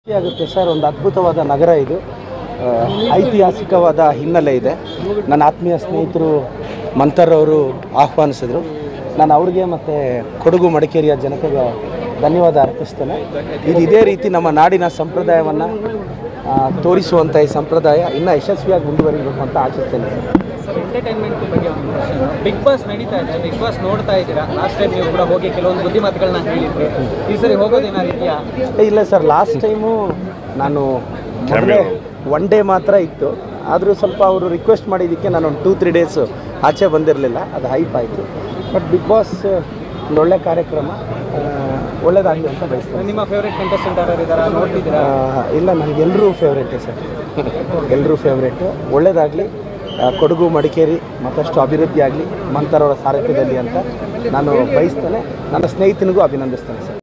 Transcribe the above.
ಆಗುತ್ತೆ ಸರ್ ಒಂದು ಅದ್ಭುತವಾದ ನಗರ ಇದು ಆ, ಐತಿಹಾಸಿಕವಾದ ಹಿನ್ನೆಲೆ ಇದೆ ನನ್ನ ಆತ್ಮೀಯ ಸ್ನೇಹಿತರು ಮಂತರ್ ಅವರು ಆಹ್ವಾನಿಸಿದ್ರು ನಾನು ಅವ್ರಿಗೆ ಮತ್ತು ಕೊಡಗು ಮಡಿಕೇರಿಯ ಜನತೆಗೆ ಧನ್ಯವಾದ ಅರ್ಪಿಸ್ತೇನೆ ಇದು ಇದೇ ರೀತಿ ನಮ್ಮ ನಾಡಿನ ಸಂಪ್ರದಾಯವನ್ನು ತೋರಿಸುವಂಥ ಈ ಸಂಪ್ರದಾಯ ಇನ್ನೂ ಯಶಸ್ವಿಯಾಗಿ ಮುಂದುವರಿಬೇಕು ಅಂತ ಆಶಿಸ್ತೇನೆ ಸರ್ ಎಂಟರ್ಟೈನ್ಮೆಂಟ್ ಬಗ್ಗೆ ಒಂದು question. ಬಿಗ್ ಬಾಸ್ ನಡೀತಾ ಇದೆ ಬಿಗ್ ಬಾಸ್ ನೋಡ್ತಾ ಇದ್ದೀರಾ ಲಾಸ್ಟ್ ಟೈಮ್ ನೀವು ಕೂಡ ಹೋಗಿ ಕೆಲವೊಂದು ಬುದ್ಧಿಮಾತುಗಳನ್ನ ಹೇಳಿದ್ರಿ ಈ ಸರಿ ಹೋಗೋದೇನಾದ್ರು ಇದೆಯಾ ಏ, ಇಲ್ಲ ಸರ್ ಲಾಸ್ಟ್ ಟೈಮು ನಾನು ಒನ್ ಡೇ ಮಾತ್ರ ಇತ್ತು ಆದರೂ ಸ್ವಲ್ಪ ಅವರು ರಿಕ್ವೆಸ್ಟ್ ಮಾಡಿದ್ದಕ್ಕೆ ನಾನು ಒಂದು ಟೂ ತ್ರೀ ಡೇಸು ಆಚೆ ಬಂದಿರಲಿಲ್ಲ ಅದು ಹೈಪ್ ಆಯಿತು ಬಟ್ ಬಿಗ್ ಬಾಸ್ ಒಂದು ಒಳ್ಳೆ ಕಾರ್ಯಕ್ರಮ ಒಳ್ಳೇದಾಗಲಿ ಅಂತ ಬಯಸ್ತೇನೆ ನಿಮ್ಮ ಫೇವ್ರೆಟ್ ಕಂಟೆಸ್ಟೆಂಟ್ ಯಾರು ಇದ್ದಾರಾ ನೋಡ್ತಿದ್ದೀರಾ ಆ, ಇಲ್ಲ ನನಗೆ ಎಲ್ಲರೂ ಫೇವ್ರೇಟೇ ಸರ್ ಎಲ್ಲರೂ ಫೇವ್ರೇಟು ಒಳ್ಳೇದಾಗಲಿ ಕೊಡಗು ಮಡಿಕೇರಿ ಮತ್ತಷ್ಟು ಅಭಿವೃದ್ಧಿ ಆಗಲಿ ಮಂತರವರ ಸಾರಥ್ಯದಲ್ಲಿ ಅಂತ ನಾನು ಬಯಸ್ತೇನೆ ನನ್ನ ಸ್ನೇಹಿತನಿಗೂ ಅಭಿನಂದಿಸ್ತೇನೆ ಸರ್